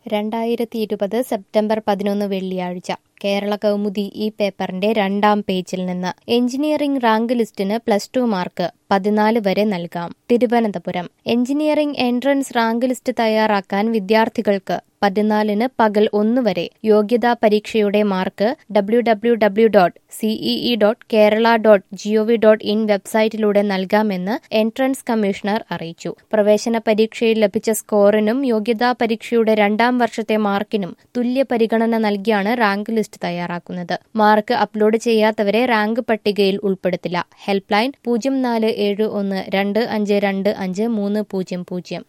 രണ്ടായിരത്തി ഇരുപത് സെപ്റ്റംബർ പതിനൊന്ന് വെള്ളിയാഴ്ച കേരള കൗമുദി ഈ പേപ്പറിന്റെ രണ്ടാം പേജിൽ നിന്ന് എഞ്ചിനീയറിംഗ് റാങ്ക് ലിസ്റ്റിന് പ്ലസ് ടു മാർക്ക് പതിനാല് വരെ നൽകാം Thiruvananthapuram engineering entrance rank list തയ്യാറാക്കാൻ വിദ്യാർത്ഥികൾക്ക് പതിനാലിന് പകൽ ഒന്ന് വരെ യോഗ്യതാ പരീക്ഷയുടെ mark W W W dot C E E dot Kerala dot G O V dot in വെബ്സൈറ്റിലൂടെ നൽകാമെന്ന് എൻട്രൻസ് കമ്മീഷണർ അറിയിച്ചു പ്രവേശന പരീക്ഷയിൽ ലഭിച്ച സ്കോറിനും യോഗ്യതാ പരീക്ഷയുടെ രണ്ടാം വർഷത്തെ മാർക്കിനും തുല്യ പരിഗണന നൽകിയാണ് റാങ്ക് ലിസ്റ്റ് തയ്യാറാക്കുന്നത് മാർക്ക് അപ്ലോഡ് ചെയ്യാത്തവരെ റാങ്ക് പട്ടികയിൽ ഉൾപ്പെടുത്തില്ല ഹെൽപ്പ് ലൈൻ പൂജ്യം നാല് ഏഴ് ഒന്ന് രണ്ട് അഞ്ച് രണ്ട് അഞ്ച് മൂന്ന് പൂജ്യം പൂജ്യം